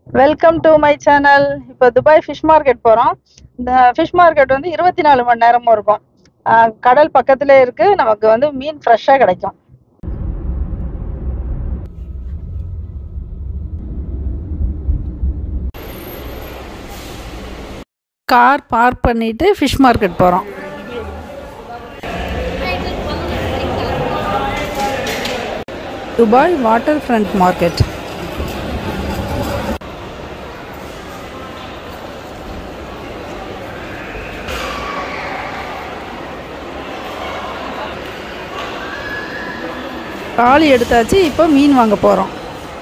welcome to my channel இப்போ Dubai fish market போகிறோம் இந்த ஃபிஷ் மார்க்கெட் வந்து இருபத்தி நாலு மணி நேரமும் இருக்கும் ஆஹ் கடல் பக்கத்துல இருக்கு நமக்கு வந்து மீன் ஃப்ரெஷ்ஷாக கிடைக்கும் கார் பார்க் பண்ணிட்டு ஃபிஷ் மார்க்கெட் போகிறோம் துபாய் வாட்டர் ஃப்ரண்ட் மார்க்கெட் காலி எடுத்தாச்சு இப்போ மீன் வாங்க போகிறோம்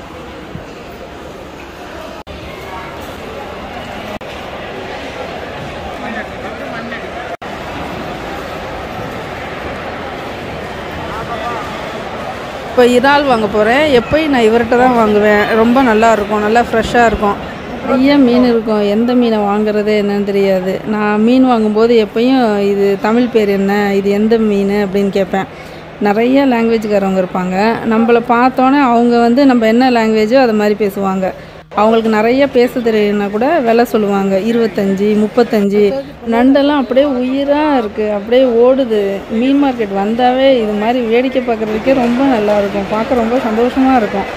இப்போ இறால் வாங்க போகிறேன் எப்பயும் நான் இவர்கிட்ட தான் வாங்குவேன் ரொம்ப நல்லா இருக்கும் நல்லா ஃப்ரெஷ்ஷாக இருக்கும் நிறைய மீன் இருக்கும் எந்த மீனை வாங்குறது என்னன்னு தெரியாது நான் மீன் வாங்கும்போது எப்பயும் இது தமிழ் பேர் என்ன இது எந்த மீன் அப்படின்னு கேட்பேன் நிறைய லாங்குவேஜ்காரவங்க இருப்பாங்க நம்மளை பார்த்தோன்னே அவங்க வந்து நம்ம என்ன லாங்குவேஜோ அது மாதிரி பேசுவாங்க அவங்களுக்கு நிறைய பேச தெரியலனா கூட விலை சொல்லுவாங்க இருபத்தஞ்சி முப்பத்தஞ்சு நண்டெல்லாம் அப்படியே உயிராக இருக்குது அப்படியே ஓடுது மீன் மார்க்கெட் வந்தாவே இது மாதிரி வேடிக்கை பார்க்குறதுக்கே ரொம்ப நல்லா இருக்கும் பார்க்க ரொம்ப சந்தோஷமாக இருக்கும்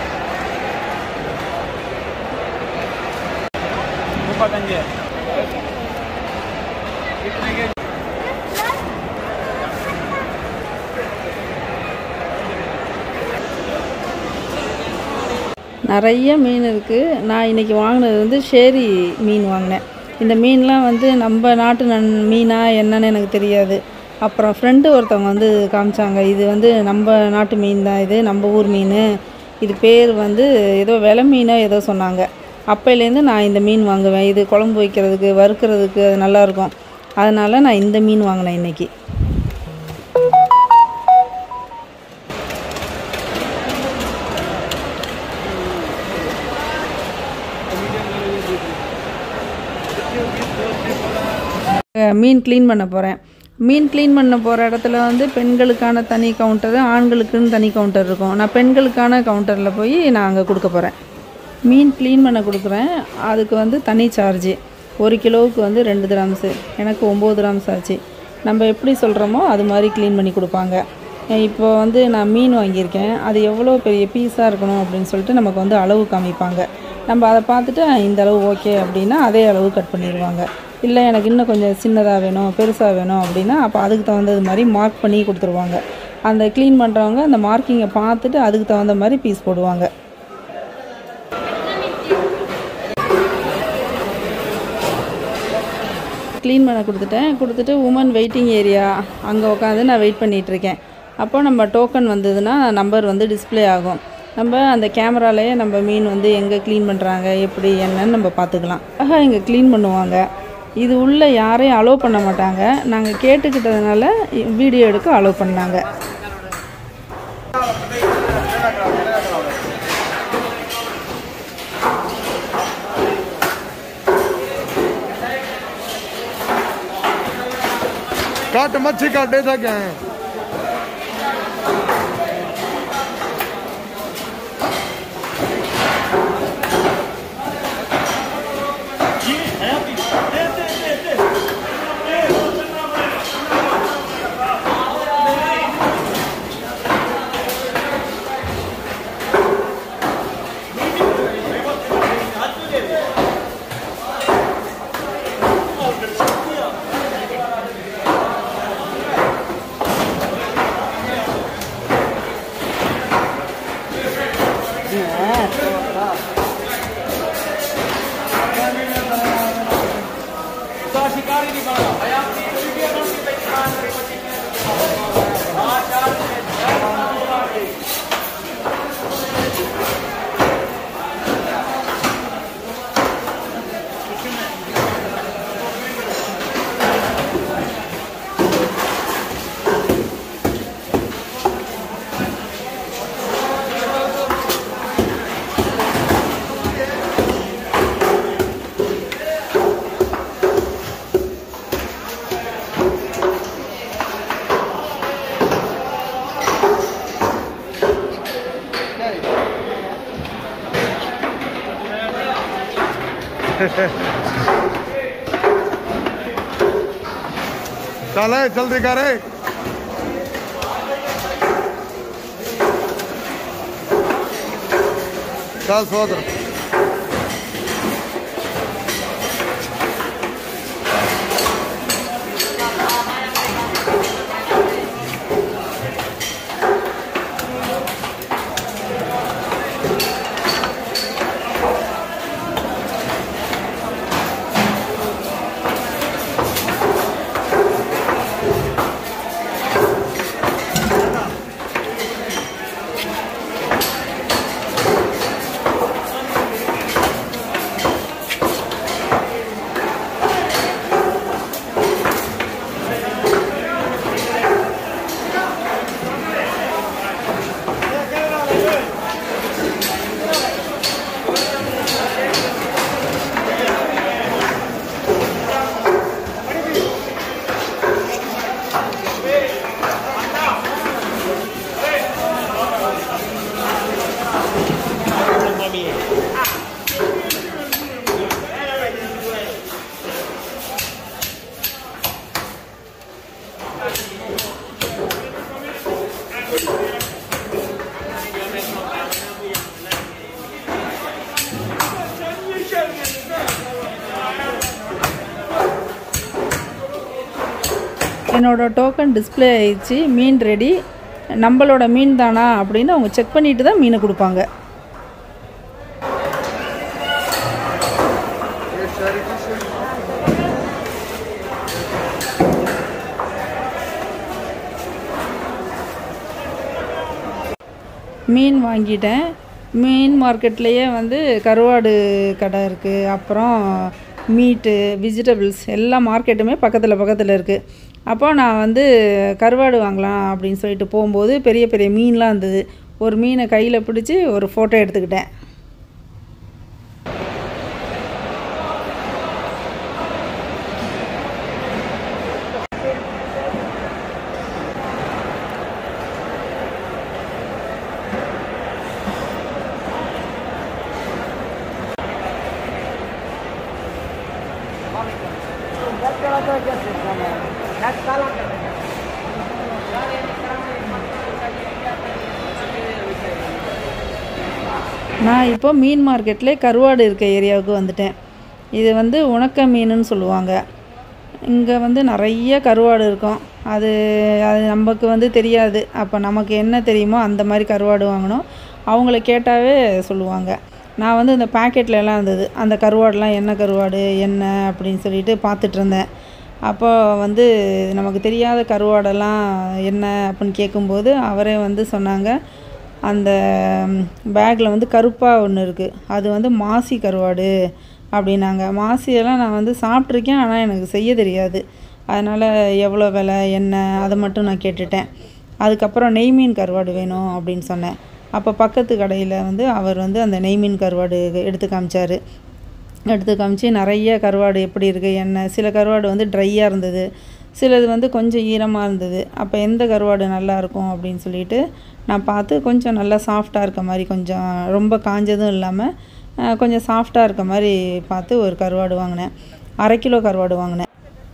முப்பத்தஞ்சு நிறைய மீன் இருக்குது நான் இன்றைக்கி வாங்கினது வந்து ஷேரி மீன் வாங்கினேன் இந்த மீன்லாம் வந்து நம்ம நாட்டு நன் மீனா என்னன்னு எனக்கு தெரியாது அப்புறம் ஃப்ரெண்டு ஒருத்தவங்க வந்து காமிச்சாங்க இது வந்து நம்ம நாட்டு மீன் தான் இது நம்ம ஊர் மீன் இது பேர் வந்து ஏதோ விலை மீனோ ஏதோ சொன்னாங்க அப்போலேருந்து நான் இந்த மீன் வாங்குவேன் இது குழம்பு வைக்கிறதுக்கு வறுக்கிறதுக்கு அது நல்லாயிருக்கும் அதனால் நான் இந்த மீன் வாங்கினேன் இன்றைக்கி அஹ் மீன் க்ளீன் பண்ண போகிறேன் மீன் க்ளீன் பண்ண போகிற இடத்துல வந்து பெண்களுக்கான தனி கவுண்டரு ஆண்களுக்குன்னு தனி கவுண்டர் இருக்கும் நான் பெண்களுக்கான கவுண்டரில் போய் நான் அங்கே கொடுக்க போகிறேன் மீன் க்ளீன் பண்ண கொடுக்குறேன் அதுக்கு வந்து தனி சார்ஜு ஒரு கிலோவுக்கு வந்து ரெண்டு கிராம்ஸு எனக்கு ஒம்பது கிராம்ஸ் ஆச்சு நம்ம எப்படி சொல்கிறோமோ அது மாதிரி க்ளீன் பண்ணி கொடுப்பாங்க இப்போ வந்து நான் மீன் வாங்கியிருக்கேன் அது எவ்வளோ பெரிய பீஸாக இருக்கணும் அப்படின்னு சொல்லிட்டு நமக்கு வந்து அளவு காமிப்பாங்க நம்ம அதை பார்த்துட்டு "ஆ, இந்த அளவு ஓகே அப்படின்னா அதே அளவு கட் பண்ணிடுவாங்க இல்லை எனக்கு இன்னும் கொஞ்சம் சின்னதாக வேணும் பெருசாக வேணும் அப்படின்னா அப்போ அதுக்கு தகுந்தது மாதிரி மார்க் பண்ணி கொடுத்துருவாங்க அந்த க்ளீன் பண்ணுறவங்க அந்த மார்க்கிங்கை பார்த்துட்டு அதுக்கு தகுந்த மாதிரி பீஸ் போடுவாங்க க்ளீன் பண்ண கொடுத்துட்டேன் கொடுத்துட்டு உமன் வெயிட்டிங் ஏரியா அங்கே உட்காந்து நான் வெயிட் பண்ணிகிட்டு இருக்கேன் அப்போ நம்ம டோக்கன் வந்ததுன்னா நம்பர் வந்து டிஸ்ப்ளே ஆகும் நம்ம அந்த கேமராலேயே நம்ம மீன் வந்து எங்கே க்ளீன் பண்ணுறாங்க எப்படி என்னன்னு நம்ம பார்த்துக்கலாம் ஆஹா இங்கே க்ளீன் பண்ணுவாங்க இது உள்ளே யாரையும் அலோவ் பண்ண மாட்டாங்க நாங்கள் கேட்டுக்கிட்டதுனால வீடியோ எடுக்க அலோவ் பண்ணாங்க काट मच्छी काटे था क्या है चल है जल्दी करे चल सोच என்னோட டோக்கன் டிஸ்ப்ளே ஆயிடுச்சு மீன் ரெடி நம்மளோட மீன் தானா அப்படின்னு அவங்க செக் பண்ணிட்டு தான் மீனை கொடுப்பாங்க மீன் வாங்கிட்டேன் மீன் மார்க்கெட்லேயே வந்து கருவாடு கடை இருக்குது அப்புறம் மீட்டு வெஜிடபிள்ஸ் எல்லா மார்க்கெட்டுமே பக்கத்தில் பக்கத்தில் இருக்குது அப்போ நான் வந்து கருவாடு வாங்கலாம் அப்படின்னு சொல்லிட்டு போகும்போது பெரிய பெரிய மீன்லாம் இருந்தது ஒரு மீனை கையில் பிடிச்சி ஒரு ஃபோட்டோ எடுத்துக்கிட்டேன் நான் இப்போ மீன் மார்க்கெட்டில் கருவாடு இருக்க ஏரியாவுக்கு வந்துட்டேன் இது வந்து உணக்க மீனுன்னு சொல்லுவாங்க இங்கே வந்து நிறைய கருவாடு இருக்கும் அது அது நமக்கு வந்து தெரியாது அப்போ நமக்கு என்ன தெரியுமோ அந்த மாதிரி கருவாடு வாங்கணும் அவங்கள கேட்டாவே சொல்லுவாங்க நான் வந்து இந்த பாக்கெட்ல எல்லாம் இருந்தது அந்த கருவாடுலாம் என்ன கருவாடு என்ன அப்படின்னு சொல்லிட்டு பார்த்துட்டு இருந்தேன் அப்போ வந்து நமக்கு தெரியாத கருவாடெல்லாம் என்ன அப்படின்னு கேட்கும்போது அவரே வந்து சொன்னாங்க அந்த பேக்கில் வந்து கருப்பாக ஒன்று இருக்குது அது வந்து மாசி கருவாடு அப்படின்னாங்க மாசியெல்லாம் நான் வந்து சாப்பிட்ருக்கேன் ஆனால் எனக்கு செய்ய தெரியாது அதனால் எவ்வளோ விலை என்ன அதை மட்டும் நான் கேட்டுட்டேன் அதுக்கப்புறம் நெய் மீன் கருவாடு வேணும் அப்படின்னு சொன்னேன் அப்போ பக்கத்து கடையில் வந்து அவர் வந்து அந்த நெய் மீன் கருவாடு எடுத்து காமிச்சார் எடுத்து காமிச்சு நிறைய கருவாடு எப்படி இருக்குது என்ன சில கருவாடு வந்து ட்ரையாக இருந்தது சிலது வந்து கொஞ்சம் ஈரமாக இருந்தது அப்போ எந்த கருவாடு நல்லா இருக்கும் அப்படின்னு சொல்லிட்டு நான் பார்த்து கொஞ்சம் நல்லா சாஃப்டாக இருக்க மாதிரி கொஞ்சம் ரொம்ப காஞ்சதும் இல்லாமல் அஹ், கொஞ்சம் சாஃப்டாக இருக்க மாதிரி பார்த்து ஒரு கருவாடு வாங்கினேன் அரை கிலோ கருவாடு வாங்கினேன்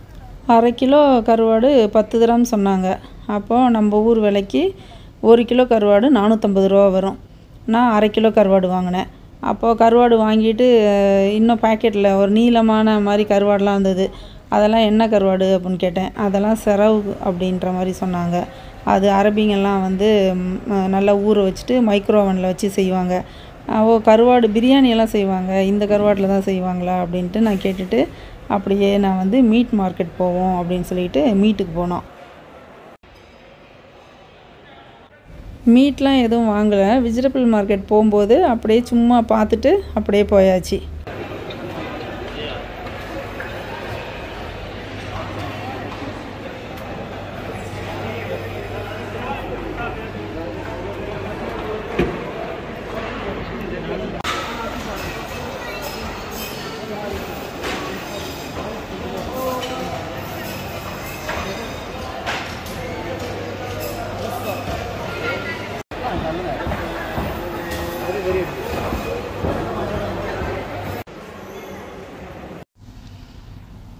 அரை கிலோ கருவாடு பத்து கிராம் சொன்னாங்க அப்போது நம்ம ஊர் விலைக்கு ஒரு கிலோ கருவாடு நானூற்றம்பது ரூபா வரும் நான் அரை கிலோ கருவாடு வாங்கினேன் அப்போது கருவாடு வாங்கிட்டு அஹ், இன்னும் பாக்கெட்டில் ஒரு நீளமான மாதிரி கருவாடெலாம் இருந்தது அதெல்லாம் என்ன கருவாடு அப்படின்னு கேட்டேன் அதெல்லாம் செரவு அப்படின்ற மாதிரி சொன்னாங்க அது அரபிங்கெல்லாம் வந்து ம், நல்லா ஊற வச்சுட்டு மைக்ரோ ஓவனில் வச்சு செய்வாங்க அஹ், ஓ கருவாடு பிரியாணி எல்லாம் செய்வாங்க இந்த கருவாட்டில் தான் செய்வாங்களா அப்படின்ட்டு நான் கேட்டுட்டு அப்படியே நான் வந்து மீட் மார்க்கெட் போவோம் அப்படின்னு சொல்லிட்டு மீட்டுக்கு போனோம் மீட்லாம் எதுவும் வாங்கலை வெஜிடபிள் மார்க்கெட் போகும்போது அப்படியே சும்மா பார்த்துட்டு அப்படியே போயாச்சு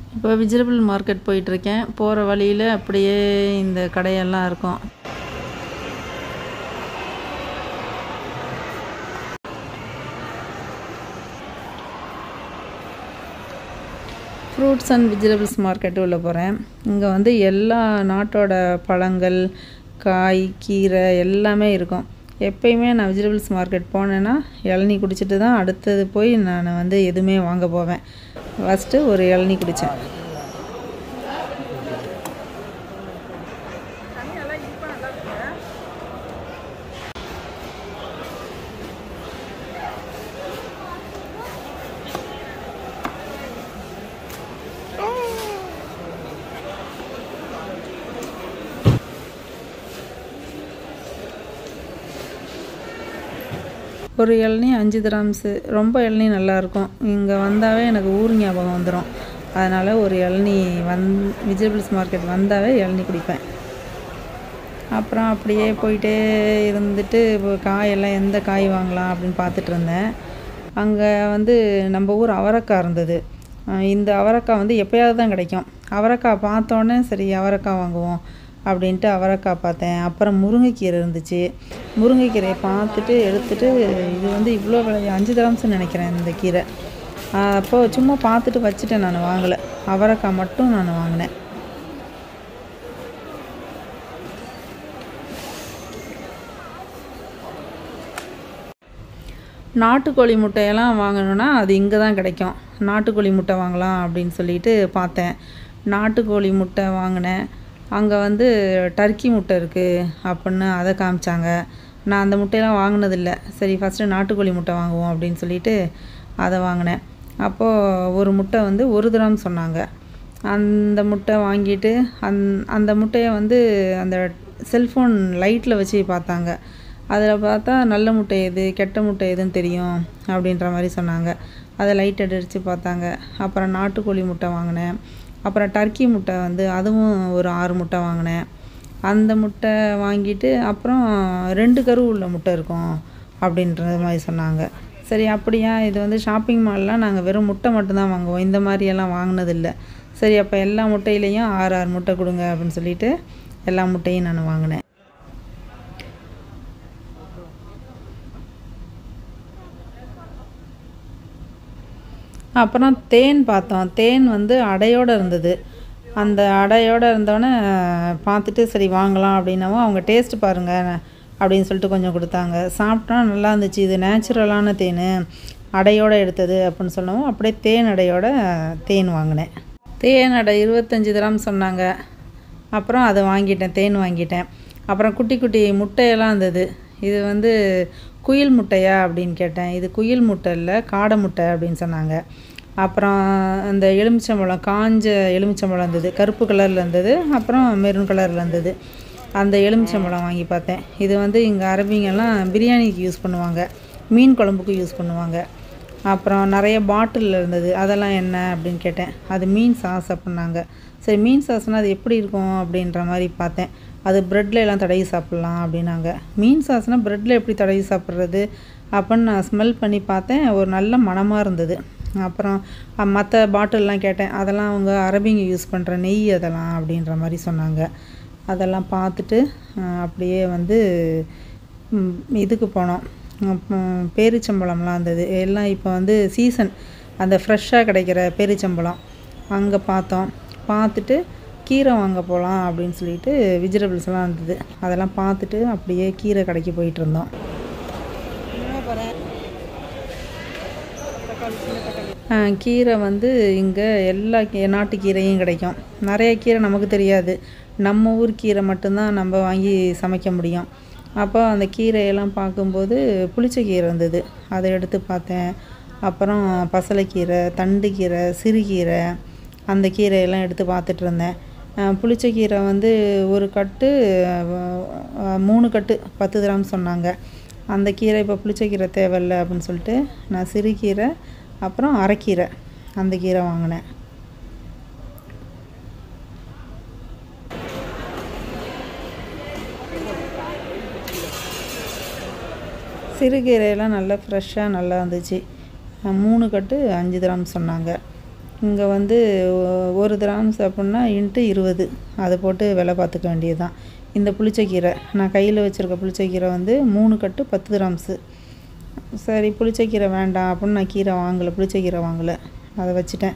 இப்போ வெஜிடபிள் மார்க்கெட் போயிட்டுருக்கேன் போகிற வழியில் அப்படியே இந்த கடையெல்லாம் இருக்கும் ஃப்ரூட்ஸ் அண்ட் வெஜிடபிள்ஸ் மார்க்கெட்டு உள்ள போகிறேன் இங்கே வந்து எல்லா நாட்டோட பழங்கள் காய் கீரை எல்லாமே இருக்கும் எப்பயுமே நான் வெஜிடபிள்ஸ் மார்க்கெட் போனேன்னா இளநீ குடிச்சிட்டு தான் அடுத்தது போய் நான் வந்து எதுவுமே வாங்க போவேன் ஃபஸ்ட்டு ஒரு இளநீ குடித்தேன் ஒரு இளநீ அஞ்சு கிராம்ஸு ரொம்ப இளநீ நல்லாயிருக்கும் இங்கே வந்தாவே எனக்கு ஊர் ஞாபகம் வந்துடும் அதனால் ஒரு இளநீ வந் வெஜிடபிள்ஸ் மார்க்கெட் வந்தாவே இளநீ குடிப்பேன் அப்புறம் அப்படியே போயிட்டே இருந்துட்டு இப்போ காயெல்லாம் எந்த காய் வாங்கலாம் அப்படின்னு பார்த்துட்டு இருந்தேன் அங்கே வந்து நம்ம ஊர் அவரைக்காய் இருந்தது அஹ் இந்த அவரைக்காய் வந்து எப்போயாவது தான் கிடைக்கும் அவரைக்காய் பார்த்தோன்னே சரி அவரைக்காய் வாங்குவோம் அப்படின்ட்டு அவரைக்காய் பார்த்தேன் அப்புறம் முருங்கைக்கீரை இருந்துச்சு முருங்கைக்கீரையை பார்த்துட்டு எடுத்துட்டு இது வந்து இவ்வளோ விலை அஞ்சு கிராம்ஸ்னு நினைக்கிறேன் இந்த கீரை அப்போது சும்மா பார்த்துட்டு வச்சுட்டேன் நான் வாங்கலை அவரைக்காய் மட்டும் நான் வாங்கினேன் நாட்டுக்கோழி முட்டையெல்லாம் வாங்கணுன்னா அது இங்கே தான் கிடைக்கும் நாட்டுக்கோழி முட்டை வாங்கலாம் அப்படின்னு சொல்லிட்டு பார்த்தேன் நாட்டுக்கோழி முட்டை வாங்கினேன் அங்கே வந்து டர்க்கி முட்டை இருக்குது அப்படின்னு அதை காமிச்சாங்க நான் அந்த முட்டையெல்லாம் வாங்கினதில்ல சரி ஃபஸ்ட்டு நாட்டுக்கோழி முட்டை வாங்குவோம் அப்படின்னு சொல்லிட்டு அதை வாங்கினேன் அப்போது ஒரு முட்டை வந்து ஒரு கிராம் சொன்னாங்க அந்த முட்டை வாங்கிட்டு அந் அந்த முட்டையை வந்து அந்த செல்ஃபோன் லைட்டில் வச்சு பார்த்தாங்க அதில் பார்த்தா நல்ல முட்டை எது கெட்ட முட்டை எதுன்னு தெரியும் அப்படின்ற மாதிரி சொன்னாங்க அதை லைட் அடித்து பார்த்தாங்க அப்புறம் நாட்டுக்கோழி முட்டை வாங்கினேன் அப்புறம் டர்க்கி முட்டை வந்து அதுவும் ஒரு ஆறு முட்டை வாங்கினேன் அந்த முட்டை வாங்கிட்டு அப்புறம் ரெண்டு கரு உள்ள முட்டை இருக்கும் அப்படின்ற மாதிரி சொன்னாங்க சரி அப்படியா இது வந்து ஷாப்பிங் மால்லாம் நாங்கள் வெறும் முட்டை மட்டும்தான் வாங்குவோம் இந்த மாதிரியெல்லாம் வாங்கினதில்ல சரி அப்போ எல்லா முட்டையிலையும் ஆறு ஆறு முட்டை கொடுங்க அப்படின்னு சொல்லிட்டு எல்லா முட்டையும் நான் வாங்கினேன் அப்புறம் தேன் பார்த்தோம் தேன் வந்து அடையோடு இருந்தது அந்த அடையோடு இருந்தோடனே பார்த்துட்டு சரி வாங்கலாம் அப்படின்னவும் அவங்க டேஸ்ட் பாருங்கள் அப்படின்னு சொல்லிட்டு கொஞ்சம் கொடுத்தாங்க சாப்பிட்டா நல்லா இருந்துச்சு இது நேச்சுரலான தேன் அடையோடு எடுத்தது அப்படின்னு சொல்லவும் அப்படியே தேன் அடையோட தேன் வாங்கினேன் தேன் அடை இருபத்தஞ்சி கிராம் சொன்னாங்க அப்புறம் அதை வாங்கிட்டேன் தேன் வாங்கிட்டேன் அப்புறம் குட்டி குட்டி முட்டையெல்லாம் இருந்தது இது வந்து குயில் முட்டையா அப்படின்னு கேட்டேன் இது குயில் முட்டை இல்லை காடை முட்டை அப்படின்னு சொன்னாங்க அப்புறம் அந்த எலுமிச்சம்பழம் காஞ்ச எலுமிச்சம்பழம் இருந்தது கருப்பு கலரில் இருந்தது அப்புறம் மெரூன் கலரில் இருந்தது அந்த எலுமிச்சம்பழம் வாங்கி பார்த்தேன் இது வந்து இங்கே அரபிங்கெல்லாம் பிரியாணிக்கு யூஸ் பண்ணுவாங்க மீன் குழம்புக்கு யூஸ் பண்ணுவாங்க அப்புறம் நிறைய பாட்டிலில் இருந்தது அதெல்லாம் என்ன அப்படின்னு கேட்டேன் அது மீன் சாஸ் அப்படின்னாங்க சரி மீன் சாஸ்னால் அது எப்படி இருக்கும் அப்படின்ற மாதிரி பார்த்தேன் அது ப்ரெட்டில் எல்லாம் தடவி சாப்பிட்லாம் அப்படின்னாங்க மீன் சாஸ்னால் ப்ரெட்டில் எப்படி தடவி சாப்பிட்றது அப்படின்னு நான் ஸ்மெல் பண்ணி பார்த்தேன் ஒரு நல்ல மணமாக இருந்தது அப்புறம் மற்ற பாட்டில்லாம் கேட்டேன் அதெல்லாம் அவங்க அரபிங்க யூஸ் பண்ணுற நெய் அதெல்லாம் அப்படின்ற மாதிரி சொன்னாங்க அதெல்லாம் பார்த்துட்டு அஹ், அப்படியே வந்து ம், இதுக்கு போனோம் அப்புறம் பேரிச்சம்பழம்லாம் இருந்தது எல்லாம் இப்போ வந்து சீசன் அந்த ஃப்ரெஷ்ஷாக கிடைக்கிற பேரிச்சம்பழம் அங்கே பார்த்தோம் பார்த்துட்டு கீரை வாங்க போகலாம் அப்படின்னு சொல்லிட்டு வெஜிடபிள்ஸ்லாம் இருந்தது அதெல்லாம் பார்த்துட்டு அப்படியே கீரை கடைக்கு போயிட்டு இருந்தோம் ஆ, கீரை வந்து இங்கே எல்லா கீ நாட்டு கீரையும் கிடைக்கும் நிறைய கீரை நமக்கு தெரியாது நம்ம ஊர் கீரை மட்டும்தான் நம்ம வாங்கி சமைக்க முடியும் அப்போ அந்த கீரையெல்லாம் பார்க்கும்போது புளிச்ச கீரை இருந்தது அதை எடுத்து பார்த்தேன் அப்புறம் பசலைக்கீரை தண்டுக்கீரை சிறுகீரை அந்த கீரையெல்லாம் எடுத்து பார்த்துட்டு இருந்தேன் ஆ, புளிச்ச கீரை வந்து ஒரு கட்டு ஆ, மூணு கட்டு பத்து கிராம் சொன்னாங்க அந்த கீரை இப்போ புளிச்ச கீரை தேவையில்ல அப்படின்னு சொல்லிட்டு நான் சிறுகீரை அப்புறம் அரைக்கீரை அந்த கீரை வாங்கினேன் சிறுகீரையெல்லாம் நல்லா ஃப்ரெஷ்ஷாக நல்லா இருந்துச்சு அஹ் மூணு கட்டு அஞ்சு கிராம் சொன்னாங்க இங்கே வந்து ஒ- ஒரு கிராம்ஸ் அப்படின்னா இன்ட்டு இருபது அதை போட்டு விலை பார்த்துக்க வேண்டியது தான் இந்த புளிச்சக்கீரை நான் கையில் வச்சுருக்க புளிச்சக்கீரை வந்து மூணு கட்டு பத்து கிராம்ஸு சரி புளிச்சக்கீரை வேண்டாம் அப்படின்னு நான் கீரை வாங்கலை புளிச்சக்கீரை வாங்கலை அதை வச்சுட்டேன்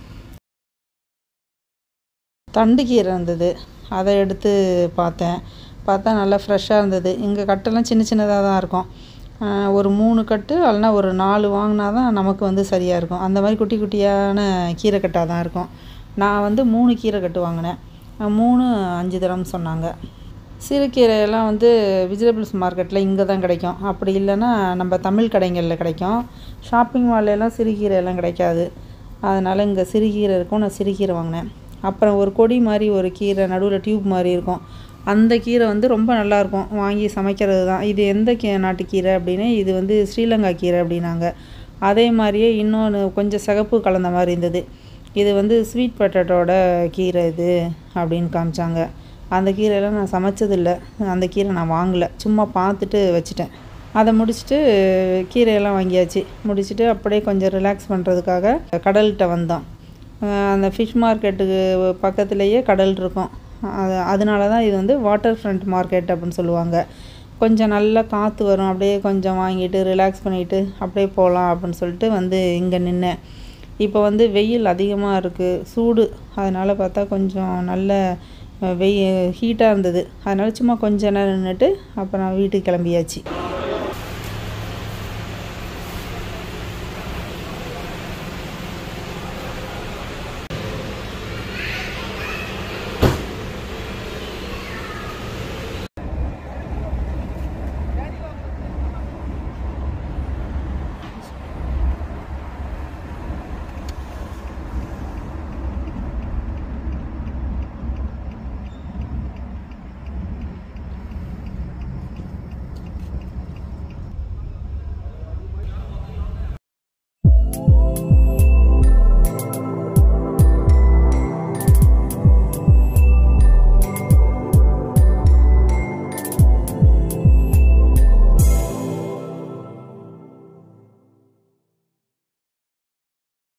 தண்டு கீரை இருந்தது அதை எடுத்து பார்த்தேன் பார்த்தா நல்லா ஃப்ரெஷ்ஷாக இருந்தது இங்கே கட்டெல்லாம் சின்ன சின்னதாக தான் இருக்கும் ஆஹ் ஒரு மூணு கட்டு இல்லைனா ஒரு நாலு வாங்கினா தான் நமக்கு வந்து சரியாக இருக்கும் அந்த மாதிரி குட்டி குட்டியான கீரை கட்டாக தான் இருக்கும் நான் வந்து மூணு கீரை கட்டு வாங்கினேன் ஆஹ் மூணு அஞ்சு தரம் சொன்னாங்க சிறுகீரையெல்லாம் வந்து வெஜிடபிள்ஸ் மார்க்கெட்டில் இங்கே தான் கிடைக்கும் அப்படி இல்லைன்னா நம்ம தமிழ் கடைகளில் கிடைக்கும் ஷாப்பிங் மால்லெல்லாம் சிறுகீரையெல்லாம் கிடைக்காது அதனால் இங்கே சிறுகீரை இருக்கும் நான் சிறுகீரை வாங்கினேன் அப்புறம் ஒரு கொடி மாதிரி ஒரு கீரை நடுவில் டியூப் மாதிரி இருக்கும் அந்த கீரை வந்து ரொம்ப நல்லாயிருக்கும் வாங்கி சமைக்கிறது தான் இது எந்த கீ நாட்டுக்கீரை அப்படின்னு இது வந்து ஸ்ரீலங்கா கீரை அப்படின்னாங்க அதே மாதிரியே இன்னொன்று கொஞ்சம் சிகப்பு கலந்த மாதிரி இருந்தது இது வந்து ஸ்வீட் பொட்டேட்டோட கீரை இது அப்படின்னு காமிச்சாங்க அந்த கீரையெல்லாம் நான் சமைச்சதில்லை அந்த கீரை நான் வாங்கலை சும்மா பார்த்துட்டு வச்சுட்டேன் அதை முடிச்சுட்டு கீரையெல்லாம் வாங்கியாச்சு முடிச்சுட்டு அப்படியே கொஞ்சம் ரிலாக்ஸ் பண்ணுறதுக்காக கடல்கிட்ட வந்தோம் அஹ் அந்த ஃபிஷ் மார்க்கெட்டுக்கு பக்கத்துலேயே கடல் இருக்கும் அது அதனால தான் இது வந்து வாட்டர் ஃப்ரண்ட் மார்க்கெட் அப்படின்னு சொல்லுவாங்க கொஞ்சம் நல்லா காற்று வரும் அப்படியே கொஞ்சம் வாங்கிட்டு ரிலாக்ஸ் பண்ணிட்டு அப்படியே போகலாம் அப்படின்னு சொல்லிட்டு வந்து இங்கே நின்னேன் இப்போ வந்து வெயில் அதிகமாக இருக்குது சூடு அதனால் பார்த்தா கொஞ்சம் நல்ல வெய் ஹீட்டாக இருந்தது அதனால் சும்மா கொஞ்ச நேரம் நின்றுட்டு அப்புறம் வீட்டுக்கு கிளம்பியாச்சு